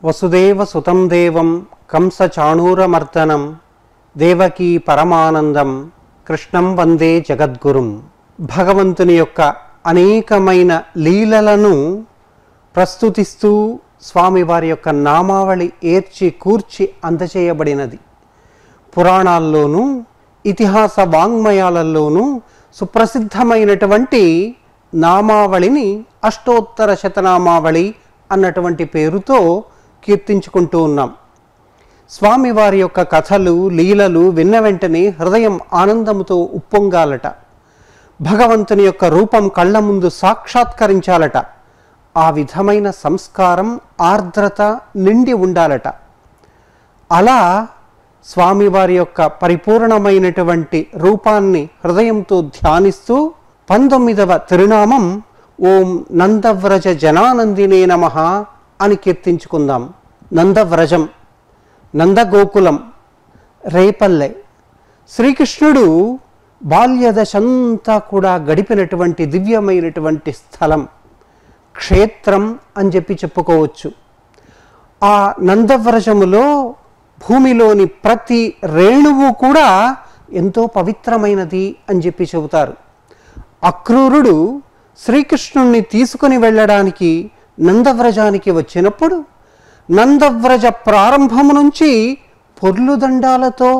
వసుదేవ సుతం దేవం కంస చాణూరమర్దనం దేవకీ పరమానందం కృష్ణం వందే జగద్గురుం భగవంతుని యొక్క అనేకమైన లీలలను ప్రస్తుతిస్తూ స్వామివారి యొక్క నామావళి ఏర్చి కూర్చి అందచేయబడినది పురాణాల్లోనూ ఇతిహాస వాంగ్మయాలలోనూ సుప్రసిద్ధమైనటువంటి నామావళిని అష్టోత్తర శతనామావళి అన్నటువంటి పేరుతో కీర్తించుకుంటూ ఉన్నాం స్వామివారి యొక్క కథలు లీలలు విన్న వెంటనే హృదయం ఆనందముతో ఉప్పొంగాలట భగవంతుని యొక్క రూపం కళ్ళ ముందు సాక్షాత్కరించాలట ఆ విధమైన సంస్కారం ఆర్ద్రత నిండి ఉండాలట అలా స్వామివారి యొక్క పరిపూర్ణమైనటువంటి రూపాన్ని హృదయంతో ధ్యానిస్తూ పంతొమ్మిదవ తిరునామం ఓం నందవ్రజ జనానందినే నమ అని కీర్తించుకుందాం నందవ్రజం నందగోకులం రేపల్లె శ్రీకృష్ణుడు బాల్యదశంతా కూడా గడిపినటువంటి దివ్యమైనటువంటి స్థలం క్షేత్రం అని చెప్పి చెప్పుకోవచ్చు ఆ నందవ్రజములో భూమిలోని ప్రతి రేణువు కూడా ఎంతో పవిత్రమైనది అని చెప్పి చెబుతారు అక్రూరుడు శ్రీకృష్ణుణ్ణి తీసుకుని వెళ్ళడానికి నందవ్రజానికి వచ్చినప్పుడు నందవ్రజ ప్రారంభము నుంచి పొర్లుదండాలతో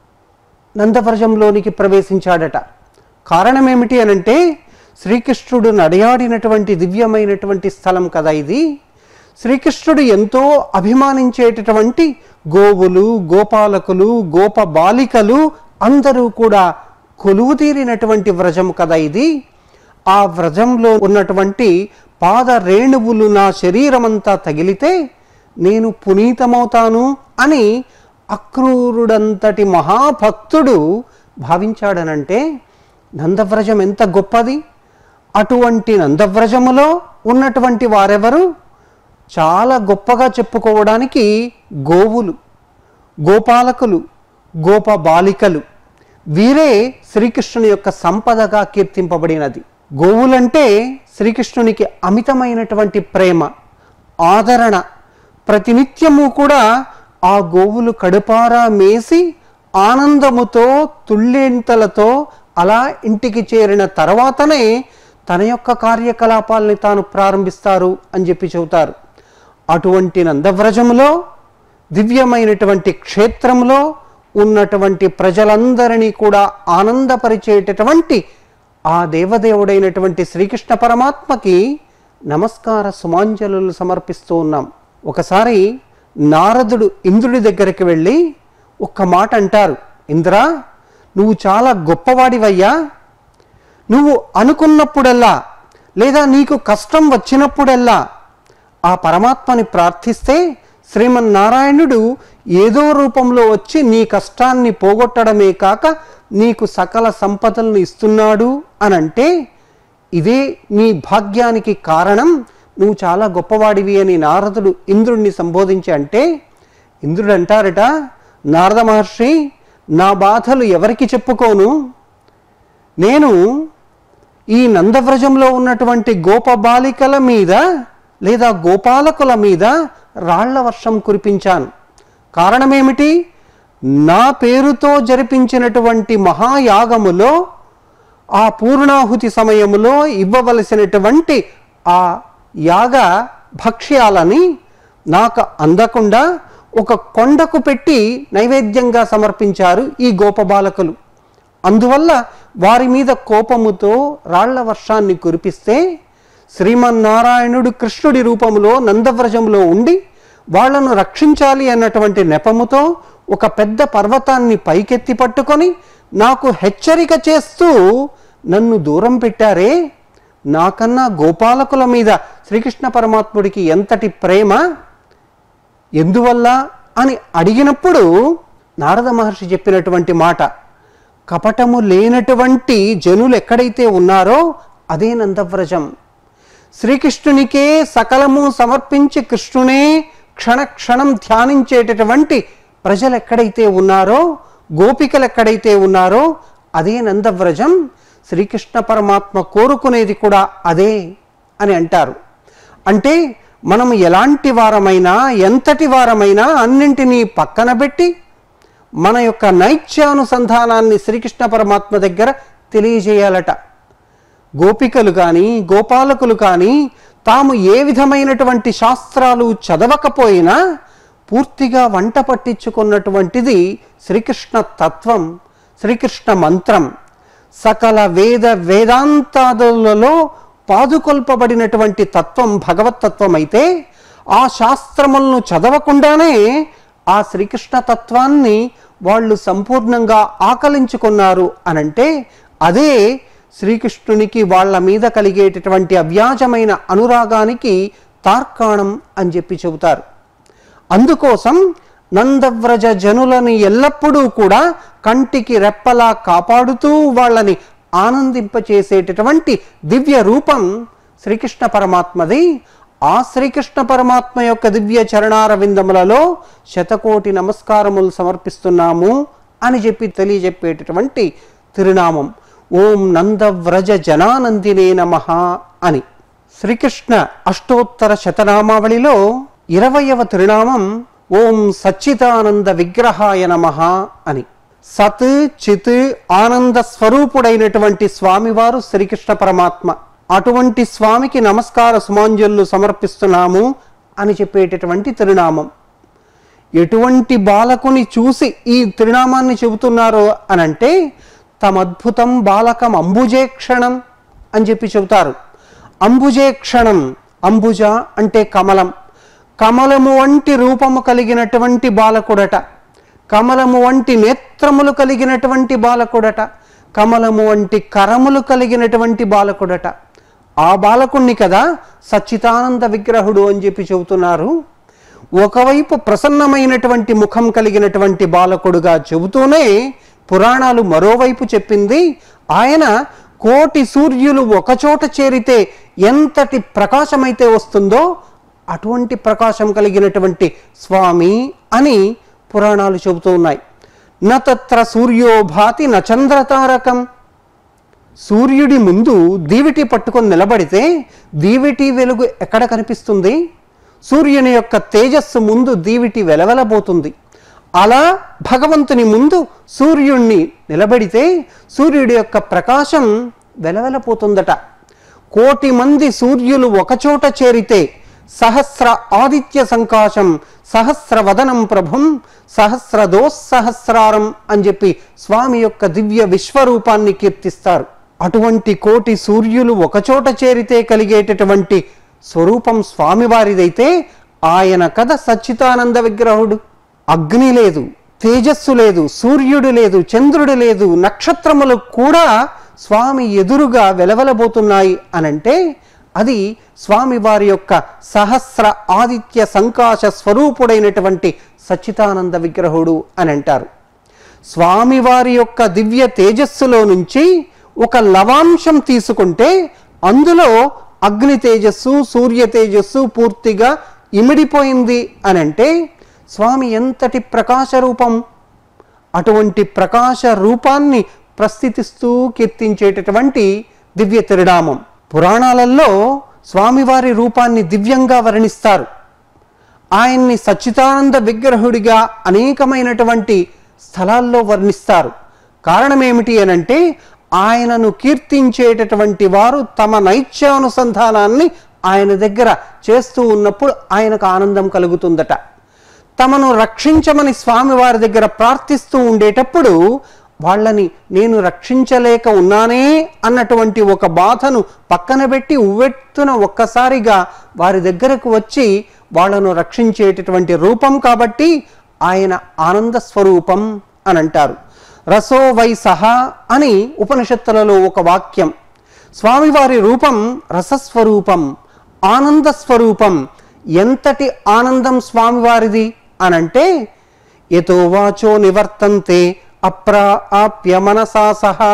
నందవ్రజంలోనికి ప్రవేశించాడట కారణమేమిటి అనంటే శ్రీకృష్ణుడు నడయాడినటువంటి దివ్యమైనటువంటి స్థలం కదా ఇది శ్రీకృష్ణుడు ఎంతో అభిమానించేటటువంటి గోవులు గోపాలకులు గోప బాలికలు అందరూ కూడా కొలువు తీరినటువంటి వ్రజం కదా ఇది ఆ వ్రజంలో ఉన్నటువంటి పాద రేణువులు నా శరీరమంతా తగిలితే నేను పునీతమవుతాను అని అక్రూరుడంతటి మహాభక్తుడు భావించాడనంటే నందవ్రజం ఎంత గొప్పది అటువంటి నందవ్రజములో ఉన్నటువంటి వారెవరు చాలా గొప్పగా చెప్పుకోవడానికి గోవులు గోపాలకులు గోప బాలికలు వీరే శ్రీకృష్ణుని యొక్క సంపదగా కీర్తింపబడినది గోవులంటే శ్రీకృష్ణునికి అమితమైనటువంటి ప్రేమ ఆదరణ ప్రతినిత్యము కూడా ఆ గోవులు కడుపారా మేసి ఆనందముతో తుళ్ళేంతలతో అలా ఇంటికి చేరిన తర్వాతనే తన యొక్క కార్యకలాపాలని తాను ప్రారంభిస్తారు అని చెప్పి చెబుతారు అటువంటి నందవ్రజములో దివ్యమైనటువంటి క్షేత్రంలో ఉన్నటువంటి ప్రజలందరినీ కూడా ఆనందపరిచేటటువంటి ఆ దేవదేవుడైనటువంటి శ్రీకృష్ణ పరమాత్మకి నమస్కార సుమాంజలు సమర్పిస్తూ ఉన్నాం ఒకసారి నారదుడు ఇంద్రుడి దగ్గరికి వెళ్ళి ఒక్క మాట అంటారు ఇంద్రా నువ్వు చాలా గొప్పవాడివయ్యా నువ్వు అనుకున్నప్పుడల్లా లేదా నీకు కష్టం వచ్చినప్పుడల్లా ఆ పరమాత్మని ప్రార్థిస్తే శ్రీమన్నారాయణుడు ఏదో రూపంలో వచ్చి నీ కష్టాన్ని పోగొట్టడమే కాక నీకు సకల సంపదలను ఇస్తున్నాడు అని అంటే ఇదే నీ భాగ్యానికి కారణం నువ్వు చాలా గొప్పవాడివి అని నారదుడు ఇంద్రుణ్ణి సంబోధించి అంటే ఇంద్రుడు అంటారట నారద మహర్షి నా బాధలు ఎవరికి చెప్పుకోను నేను ఈ నందవ్రజంలో ఉన్నటువంటి గోప బాలికల మీద లేదా గోపాలకుల మీద రాళ్ల వర్షం కురిపించాను కారణమేమిటి నా పేరుతో జరిపించినటువంటి మహాయాగములో ఆ పూర్ణాహుతి సమయములో ఇవ్వవలసినటువంటి ఆ యాగ భక్ష్యాలని నాకు అందకుండా ఒక కొండకు పెట్టి నైవేద్యంగా సమర్పించారు ఈ గోపబాలకులు అందువల్ల వారి మీద కోపముతో రాళ్ల వర్షాన్ని కురిపిస్తే శ్రీమన్నారాయణుడు కృష్ణుడి రూపంలో నందవ్రజంలో ఉండి వాళ్లను రక్షించాలి అన్నటువంటి నెపముతో ఒక పెద్ద పర్వతాన్ని పైకెత్తి పట్టుకొని నాకు హెచ్చరిక చేస్తూ నన్ను దూరం పెట్టారే నాకన్నా గోపాలకుల మీద శ్రీకృష్ణ పరమాత్ముడికి ఎంతటి ప్రేమ ఎందువల్ల అని అడిగినప్పుడు నారద మహర్షి చెప్పినటువంటి మాట కపటము లేనటువంటి జనులు ఎక్కడైతే ఉన్నారో అదే నందవ్రజం శ్రీకృష్ణునికే సకలము సమర్పించి కృష్ణునే క్షణ క్షణం ధ్యానించేటటువంటి ప్రజలు ఎక్కడైతే ఉన్నారో గోపికలు ఎక్కడైతే ఉన్నారో అదే నందవ్రజం శ్రీకృష్ణ పరమాత్మ కోరుకునేది కూడా అదే అని అంటారు అంటే మనం ఎలాంటి వారమైనా ఎంతటి వారమైనా అన్నింటినీ పక్కన పెట్టి మన యొక్క నైత్యానుసంధానాన్ని శ్రీకృష్ణ పరమాత్మ దగ్గర తెలియజేయాలట గోపికలు కానీ గోపాలకులు కానీ తాము ఏ విధమైనటువంటి శాస్త్రాలు చదవకపోయినా పూర్తిగా వంట పట్టించుకున్నటువంటిది శ్రీకృష్ణ తత్వం శ్రీకృష్ణ మంత్రం సకల వేద వేదాంతాదులలో పాదుకొల్పబడినటువంటి తత్వం భగవతత్వం అయితే ఆ శాస్త్రములను చదవకుండానే ఆ శ్రీకృష్ణ తత్వాన్ని వాళ్ళు సంపూర్ణంగా ఆకలించుకున్నారు అనంటే అదే శ్రీకృష్ణునికి వాళ్ళ మీద కలిగేటటువంటి అవ్యాజమైన అనురాగానికి తార్కాణం అని చెప్పి చెబుతారు అందుకోసం నందవ్రజ జనులని ఎల్లప్పుడూ కూడా కంటికి రెప్పలా కాపాడుతూ వాళ్ళని ఆనందింపచేసేటటువంటి దివ్య రూపం శ్రీకృష్ణ పరమాత్మది ఆ శ్రీకృష్ణ పరమాత్మ యొక్క దివ్య చరణార విందములలో శతకోటి నమస్కారములు సమర్పిస్తున్నాము అని చెప్పి తెలియజెప్పేటటువంటి తిరునామం ఓం నందవ్రజ జనానందినే నమ అని శ్రీకృష్ణ అష్టోత్తర శతనామావళిలో ఇరవయవ తిరునామం ఓం సచ్చిదానంద విగ్రహాయ నమ అని సత్ చిత్ ఆనంద స్వరూపుడైనటువంటి స్వామివారు శ్రీకృష్ణ పరమాత్మ అటువంటి స్వామికి నమస్కార సుమాంజలు సమర్పిస్తున్నాము అని చెప్పేటటువంటి తిరునామం ఎటువంటి బాలకుని చూసి ఈ తిరునామాన్ని చెబుతున్నారు అనంటే తమద్భుతం బాలకం అంబుజేక్షణం అని చెప్పి చెబుతారు అంబుజేక్షణం అంబుజ అంటే కమలం కమలము వంటి రూపము కలిగినటువంటి బాలకుడట కమలము వంటి నేత్రములు కలిగినటువంటి బాలకుడట కమలము వంటి కరములు కలిగినటువంటి బాలకుడట ఆ బాలకుణ్ణి కదా సచ్చితానంద విగ్రహుడు అని చెప్పి చెబుతున్నారు ఒకవైపు ప్రసన్నమైనటువంటి ముఖం కలిగినటువంటి బాలకుడుగా చెబుతూనే పురాణాలు మరోవైపు చెప్పింది ఆయన కోటి సూర్యులు ఒకచోట చేరితే ఎంతటి ప్రకాశమైతే వస్తుందో అటువంటి ప్రకాశం కలిగినటువంటి స్వామి అని పురాణాలు చెబుతూ ఉన్నాయి నత్ర సూర్యో భాతి న చంద్రతారకం సూర్యుడి ముందు దీవిటి పట్టుకొని నిలబడితే దీవిటి వెలుగు ఎక్కడ కనిపిస్తుంది సూర్యుని యొక్క తేజస్సు ముందు దీవిటి వెలవెలబోతుంది అలా భగవంతుని ముందు సూర్యుణ్ణి నిలబడితే సూర్యుడి యొక్క ప్రకాశం వెలవెలపోతుందట కోటి మంది సూర్యులు ఒకచోట చేరితే సహస్ర ఆదిత్య సంకాశం సహస్ర వదనం ప్రభుం సహస్ర దోస్సహస్రారం అని చెప్పి స్వామి యొక్క దివ్య విశ్వరూపాన్ని కీర్తిస్తారు అటువంటి కోటి సూర్యులు ఒకచోట చేరితే కలిగేటటువంటి స్వరూపం స్వామివారిదైతే ఆయన కథ సచ్చితానంద విగ్రహుడు అగ్ని లేదు తేజస్సు లేదు సూర్యుడు లేదు చంద్రుడు లేదు నక్షత్రములు కూడా స్వామి ఎదురుగా వెలవెలబోతున్నాయి అనంటే అది స్వామి వారి యొక్క సహస్ర ఆదిత్య సంకాశ స్వరూపుడైనటువంటి సచ్చితానంద విగ్రహుడు అని అంటారు స్వామివారి యొక్క దివ్య తేజస్సులో నుంచి ఒక లవాంశం తీసుకుంటే అందులో అగ్ని తేజస్సు సూర్య తేజస్సు పూర్తిగా ఇమిడిపోయింది అని అంటే స్వామి ఎంతటి ప్రకాశ రూపం అటువంటి ప్రకాశ రూపాన్ని ప్రస్థితిస్తూ కీర్తించేటటువంటి దివ్య తిరునామం పురాణాలలో స్వామివారి రూపాన్ని దివ్యంగా వర్ణిస్తారు ఆయన్ని సచ్చిదానంద విగ్రహుడిగా అనేకమైనటువంటి స్థలాల్లో వర్ణిస్తారు కారణం ఏమిటి అనంటే ఆయనను కీర్తించేటటువంటి వారు తమ నైత్యానుసంధానాన్ని ఆయన దగ్గర చేస్తూ ఉన్నప్పుడు ఆయనకు ఆనందం కలుగుతుందట తమను రక్షించమని స్వామివారి దగ్గర ప్రార్థిస్తూ ఉండేటప్పుడు వాళ్ళని నేను రక్షించలేక ఉన్నానే అన్నటువంటి ఒక బాధను పక్కన పెట్టి ఉవ్వెత్తున ఒక్కసారిగా వారి దగ్గరకు వచ్చి వాళ్ళను రక్షించేటటువంటి రూపం కాబట్టి ఆయన ఆనంద స్వరూపం అని అంటారు రసో వై సహా అని ఉపనిషత్తులలో ఒక వాక్యం స్వామివారి రూపం రసస్వరూపం ఆనంద స్వరూపం ఎంతటి ఆనందం స్వామివారిది అనంటే ఎతో వాచో నివర్తంతే అప్రాప్య మనసా సహా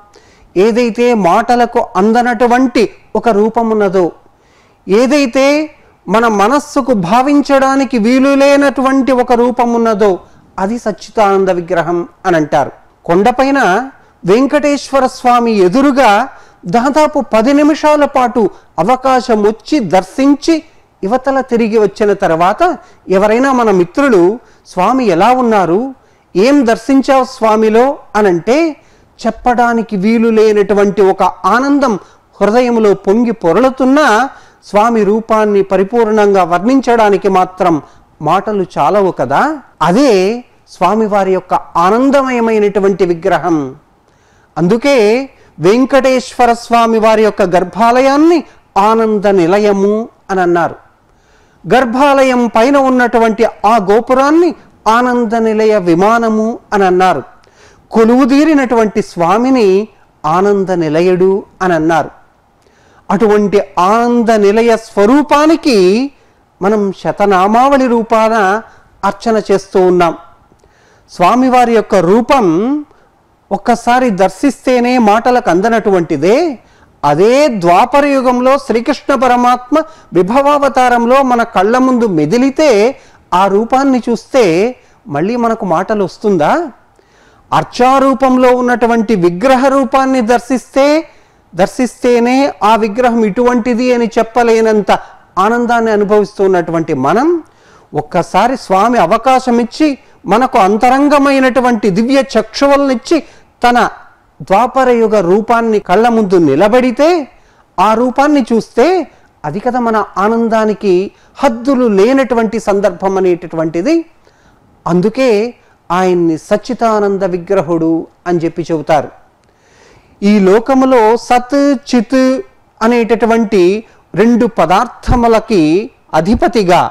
ఏదైతే మాటలకు అందనటువంటి ఒక రూపమున్నదో ఏదైతే మన మనస్సుకు భావించడానికి వీలు లేనటువంటి ఒక రూపమున్నదో అది సచ్చిదానంద విగ్రహం అని అంటారు కొండపైన వెంకటేశ్వర స్వామి ఎదురుగా దాదాపు పది నిమిషాల పాటు అవకాశం వచ్చి దర్శించి యువతల తిరిగి వచ్చిన తర్వాత ఎవరైనా మన మిత్రులు స్వామి ఎలా ఉన్నారు ఏం దర్శించావు స్వామిలో అనంటే చెప్పడానికి వీలు లేనటువంటి ఒక ఆనందం హృదయంలో పొంగి పొరలుతున్నా స్వామి రూపాన్ని పరిపూర్ణంగా వర్ణించడానికి మాత్రం మాటలు చాలవు కదా అదే స్వామివారి యొక్క ఆనందమయమైనటువంటి విగ్రహం అందుకే వెంకటేశ్వర స్వామి వారి యొక్క గర్భాలయాన్ని ఆనంద నిలయము అని అన్నారు గర్భాలయం పైన ఉన్నటువంటి ఆ గోపురాన్ని ఆనంద నిలయ విమానము అని అన్నారు కొలువుదీరినటువంటి స్వామిని ఆనంద నిలయుడు అని అన్నారు అటువంటి ఆనంద నిలయ స్వరూపానికి మనం శతనామావళి రూపాన అర్చన చేస్తూ ఉన్నాం స్వామివారి యొక్క రూపం ఒక్కసారి దర్శిస్తేనే మాటలకు అందనటువంటిదే అదే ద్వాపర యుగంలో శ్రీకృష్ణ పరమాత్మ విభవావతారంలో మన కళ్ళ ముందు మెదిలితే ఆ రూపాన్ని చూస్తే మళ్ళీ మనకు మాటలు వస్తుందా అర్చారూపంలో ఉన్నటువంటి విగ్రహ రూపాన్ని దర్శిస్తే దర్శిస్తేనే ఆ విగ్రహం ఇటువంటిది అని చెప్పలేనంత ఆనందాన్ని అనుభవిస్తున్నటువంటి మనం ఒక్కసారి స్వామి అవకాశం ఇచ్చి మనకు అంతరంగమైనటువంటి దివ్య చక్షువులనిచ్చి తన ద్వాపర యుగ రూపాన్ని కళ్ళ ముందు నిలబడితే ఆ రూపాన్ని చూస్తే అది కదా మన ఆనందానికి హద్దులు లేనటువంటి సందర్భం అనేటటువంటిది అందుకే ఆయన్ని సచ్చితానంద విగ్రహుడు అని చెప్పి చెబుతారు ఈ లోకములో సత్ చిత్ అనేటటువంటి రెండు పదార్థములకి అధిపతిగా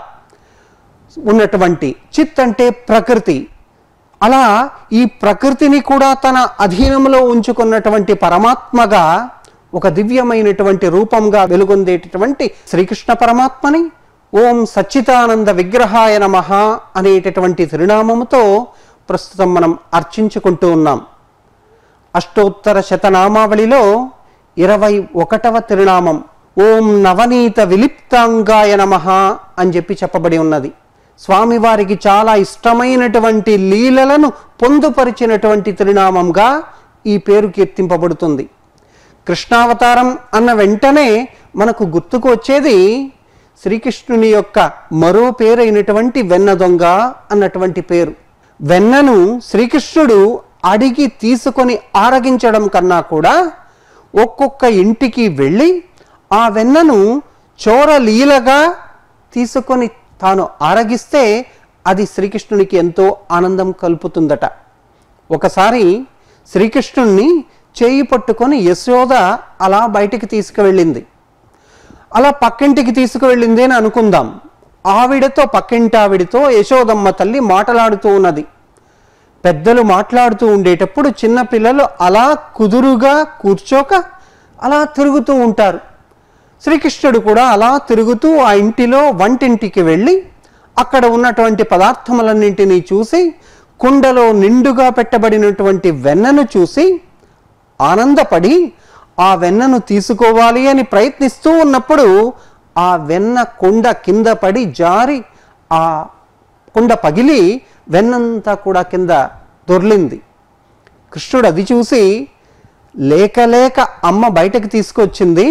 ఉన్నటువంటి చిత్ అంటే ప్రకృతి అలా ఈ ప్రకృతిని కూడా తన అధీనంలో ఉంచుకున్నటువంటి పరమాత్మగా ఒక దివ్యమైనటువంటి రూపంగా వెలుగొందేటటువంటి శ్రీకృష్ణ పరమాత్మని ఓం సచ్చితానంద విగ్రహాయ నమః అనేటటువంటి తిరునామముతో ప్రస్తుతం మనం అర్చించుకుంటూ ఉన్నాం అష్టోత్తర శతనామావళిలో ఇరవై ఒకటవ తిరునామం ఓం నవనీత విలిప్తాంగాయ నమః అని చెప్పి చెప్పబడి ఉన్నది స్వామివారికి చాలా ఇష్టమైనటువంటి లీలలను పొందుపరిచినటువంటి తిరునామంగా ఈ పేరు కీర్తింపబడుతుంది కృష్ణావతారం అన్న వెంటనే మనకు గుర్తుకు వచ్చేది శ్రీకృష్ణుని యొక్క మరో పేరైనటువంటి వెన్న దొంగ అన్నటువంటి పేరు వెన్నను శ్రీకృష్ణుడు అడిగి తీసుకొని ఆరగించడం కన్నా కూడా ఒక్కొక్క ఇంటికి వెళ్ళి ఆ వెన్నను చోరలీలగా తీసుకొని తాను ఆరగిస్తే అది శ్రీకృష్ణునికి ఎంతో ఆనందం కలుపుతుందట ఒకసారి శ్రీకృష్ణుణ్ణి చేయి పట్టుకొని యశోద అలా బయటికి తీసుకువెళ్ళింది అలా పక్కింటికి తీసుకువెళ్ళింది అని అనుకుందాం ఆవిడతో పక్కింటి ఆవిడతో యశోదమ్మ తల్లి మాట్లాడుతూ ఉన్నది పెద్దలు మాట్లాడుతూ ఉండేటప్పుడు చిన్న పిల్లలు అలా కుదురుగా కూర్చోక అలా తిరుగుతూ ఉంటారు శ్రీకృష్ణుడు కూడా అలా తిరుగుతూ ఆ ఇంటిలో వంటింటికి వెళ్ళి అక్కడ ఉన్నటువంటి పదార్థములన్నింటినీ చూసి కుండలో నిండుగా పెట్టబడినటువంటి వెన్నను చూసి ఆనందపడి ఆ వెన్నను తీసుకోవాలి అని ప్రయత్నిస్తూ ఉన్నప్పుడు ఆ వెన్న కుండ కింద పడి జారి ఆ కుండ పగిలి వెన్నంతా కూడా కింద దొర్లింది కృష్ణుడు అది చూసి లేక లేక అమ్మ బయటకు తీసుకొచ్చింది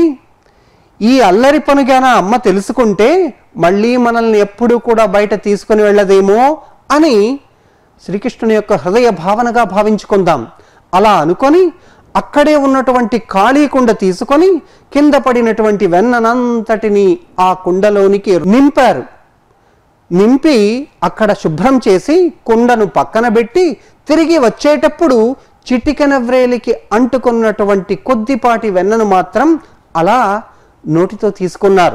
ఈ అల్లరి పనిగాన అమ్మ తెలుసుకుంటే మళ్ళీ మనల్ని ఎప్పుడూ కూడా బయట తీసుకొని వెళ్ళదేమో అని శ్రీకృష్ణుని యొక్క హృదయ భావనగా భావించుకుందాం అలా అనుకొని అక్కడే ఉన్నటువంటి ఖాళీ కుండ తీసుకొని కింద పడినటువంటి వెన్ననంతటిని ఆ కుండలోనికి నింపారు నింపి అక్కడ శుభ్రం చేసి కుండను పక్కన పెట్టి తిరిగి వచ్చేటప్పుడు చిటికెన వ్రేలికి అంటుకున్నటువంటి కొద్దిపాటి వెన్నను మాత్రం అలా నోటితో తీసుకున్నారు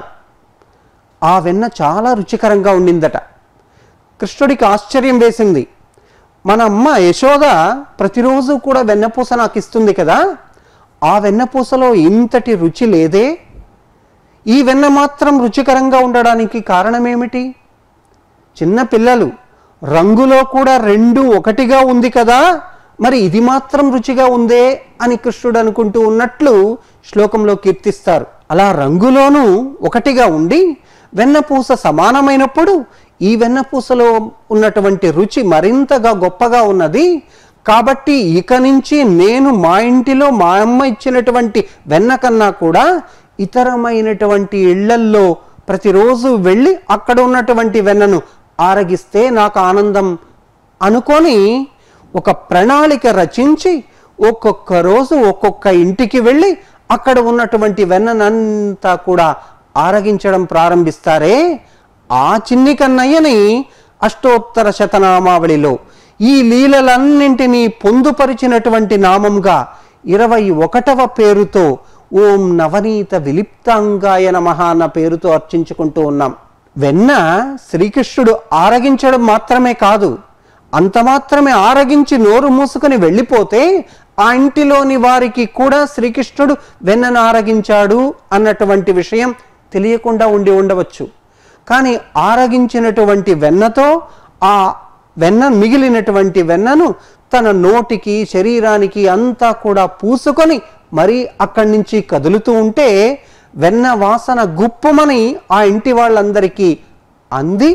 ఆ వెన్న చాలా రుచికరంగా ఉండిందట కృష్ణుడికి ఆశ్చర్యం వేసింది మన అమ్మ యశోద ప్రతిరోజు కూడా వెన్నపూస నాకు ఇస్తుంది కదా ఆ వెన్నపూసలో ఇంతటి రుచి లేదే ఈ వెన్న మాత్రం రుచికరంగా ఉండడానికి కారణమేమిటి చిన్న పిల్లలు రంగులో కూడా రెండు ఒకటిగా ఉంది కదా మరి ఇది మాత్రం రుచిగా ఉందే అని కృష్ణుడు అనుకుంటూ ఉన్నట్లు శ్లోకంలో కీర్తిస్తారు అలా రంగులోనూ ఒకటిగా ఉండి వెన్నపూస సమానమైనప్పుడు ఈ వెన్నపూసలో ఉన్నటువంటి రుచి మరింతగా గొప్పగా ఉన్నది కాబట్టి ఇక నుంచి నేను మా ఇంటిలో మా అమ్మ ఇచ్చినటువంటి వెన్న కన్నా కూడా ఇతరమైనటువంటి ఇళ్లల్లో ప్రతిరోజు వెళ్ళి అక్కడ ఉన్నటువంటి వెన్నను ఆరగిస్తే నాకు ఆనందం అనుకొని ఒక ప్రణాళిక రచించి ఒక్కొక్క రోజు ఒక్కొక్క ఇంటికి వెళ్ళి అక్కడ ఉన్నటువంటి వెన్ననంతా కూడా ఆరగించడం ప్రారంభిస్తారే ఆ చిన్ని కన్నయ్యని అష్టోత్తర శతనామావళిలో ఈ లీలలన్నింటినీ పొందుపరిచినటువంటి నామంగా ఇరవై ఒకటవ పేరుతో ఓం నవనీత విలిప్తాంగాయ నమః అన్న పేరుతో అర్చించుకుంటూ ఉన్నాం వెన్న శ్రీకృష్ణుడు ఆరగించడం మాత్రమే కాదు అంత మాత్రమే ఆరగించి నోరు మూసుకొని వెళ్ళిపోతే ఆ ఇంటిలోని వారికి కూడా శ్రీకృష్ణుడు వెన్నను ఆరగించాడు అన్నటువంటి విషయం తెలియకుండా ఉండి ఉండవచ్చు కానీ ఆరగించినటువంటి వెన్నతో ఆ వెన్న మిగిలినటువంటి వెన్నను తన నోటికి శరీరానికి అంతా కూడా పూసుకొని మరీ అక్కడి నుంచి కదులుతూ ఉంటే వెన్న వాసన గుప్పమని ఆ ఇంటి వాళ్ళందరికీ అంది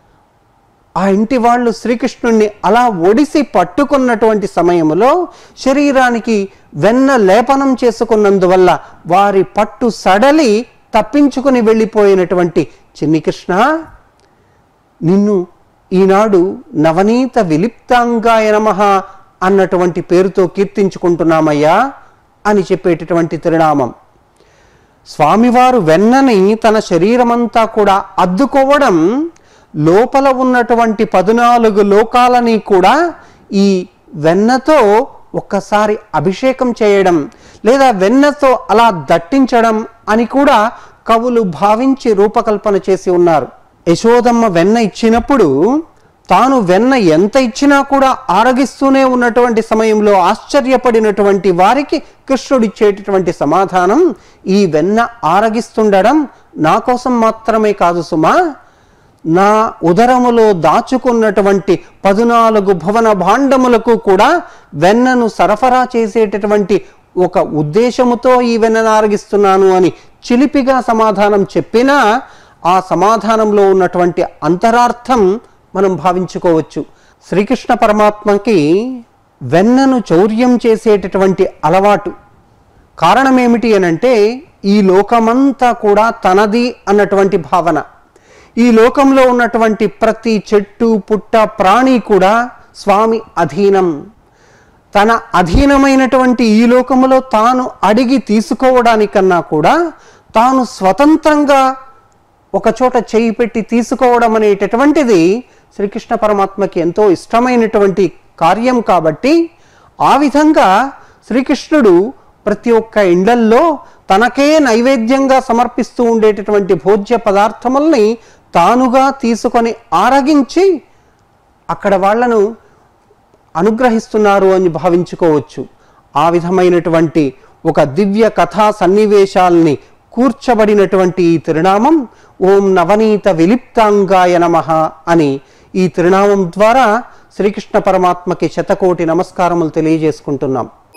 ఆ ఇంటి వాళ్ళు శ్రీకృష్ణుణ్ణి అలా ఒడిసి పట్టుకున్నటువంటి సమయంలో శరీరానికి వెన్న లేపనం చేసుకున్నందువల్ల వారి పట్టు సడలి తప్పించుకుని వెళ్ళిపోయినటువంటి చిన్ని కృష్ణ నిన్ను ఈనాడు నవనీత విలిప్తాంగాయ నమః అన్నటువంటి పేరుతో కీర్తించుకుంటున్నామయ్యా అని చెప్పేటటువంటి తిరునామం స్వామివారు వెన్నని తన శరీరమంతా కూడా అద్దుకోవడం లోపల ఉన్నటువంటి పద్నాలుగు లోకాలని కూడా ఈ వెన్నతో ఒక్కసారి అభిషేకం చేయడం లేదా వెన్నతో అలా దట్టించడం అని కూడా కవులు భావించి రూపకల్పన చేసి ఉన్నారు యశోదమ్మ వెన్న ఇచ్చినప్పుడు తాను వెన్న ఎంత ఇచ్చినా కూడా ఆరగిస్తూనే ఉన్నటువంటి సమయంలో ఆశ్చర్యపడినటువంటి వారికి కృష్ణుడు ఇచ్చేటటువంటి సమాధానం ఈ వెన్న ఆరగిస్తుండడం నా కోసం మాత్రమే కాదు సుమా నా ఉదరములో దాచుకున్నటువంటి పదునాలుగు భవన భాండములకు కూడా వెన్నను సరఫరా చేసేటటువంటి ఒక ఉద్దేశముతో ఈ వెన్నను ఆరగిస్తున్నాను అని చిలిపిగా సమాధానం చెప్పినా ఆ సమాధానంలో ఉన్నటువంటి అంతరార్థం మనం భావించుకోవచ్చు శ్రీకృష్ణ పరమాత్మకి వెన్నను చౌర్యం చేసేటటువంటి అలవాటు కారణం ఏమిటి అనంటే ఈ లోకమంతా కూడా తనది అన్నటువంటి భావన ఈ లోకంలో ఉన్నటువంటి ప్రతి చెట్టు పుట్ట ప్రాణి కూడా స్వామి అధీనం తన అధీనమైనటువంటి ఈ లోకములో తాను అడిగి తీసుకోవడానికన్నా కూడా తాను స్వతంత్రంగా ఒక చోట చేయి పెట్టి తీసుకోవడం అనేటటువంటిది శ్రీకృష్ణ పరమాత్మకి ఎంతో ఇష్టమైనటువంటి కార్యం కాబట్టి ఆ విధంగా శ్రీకృష్ణుడు ప్రతి ఒక్క ఇండ్లల్లో తనకే నైవేద్యంగా సమర్పిస్తూ ఉండేటటువంటి భోజ్య పదార్థముల్ని తానుగా తీసుకొని ఆరగించి అక్కడ వాళ్లను అనుగ్రహిస్తున్నారు అని భావించుకోవచ్చు ఆ విధమైనటువంటి ఒక దివ్య కథా సన్నివేశాల్ని కూర్చబడినటువంటి ఈ తిరునామం ఓం నవనీత విలిప్తాంగాయ నమః అని ఈ తిరునామం ద్వారా శ్రీకృష్ణ పరమాత్మకి శతకోటి నమస్కారములు తెలియజేసుకుంటున్నాం